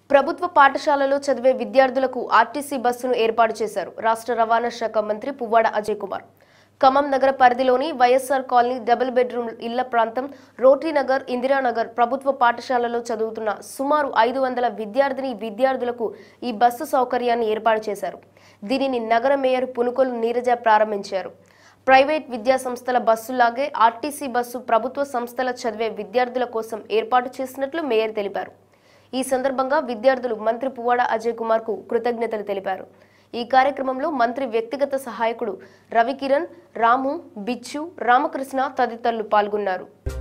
ప్రభుత్వ పాఠశాలలో చదివే విద్యార్థులకు ఆర్టీసీ బస్సును ఏర్పాటు చేశారు రాష్ట్ర రవాణా శాఖ మంత్రి పువ్వాడ అజయ్ కుమార్ ఖమ్మం నగర పరిధిలోని వైఎస్ఆర్ కాలనీ డబుల్ బెడ్రూమ్ ఇళ్ల ప్రాంతం రోటరీ నగర్ ఇందిరానగర్ ప్రభుత్వ పాఠశాలలో చదువుతున్న సుమారు ఐదు వందల విద్యార్థిని విద్యార్థులకు ఈ బస్సు సౌకర్యాన్ని ఏర్పాటు చేశారు దీనిని నగర మేయర్ పునుకొలు నీరజ ప్రారంభించారు ప్రైవేట్ విద్యా సంస్థల బస్సులాగే ఆర్టీసీ బస్సు ప్రభుత్వ సంస్థల చదివే విద్యార్థుల కోసం ఏర్పాటు చేసినట్లు మేయర్ తెలిపారు ఈ సందర్భంగా విద్యార్థులు మంత్రి పువ్వాడ అజయ్ కుమార్ కు కృతజ్ఞతలు తెలిపారు ఈ కార్యక్రమంలో మంత్రి వ్యక్తిగత సహాయకుడు రవికిరణ్ రాము బిచ్చు రామకృష్ణ తదితరులు పాల్గొన్నారు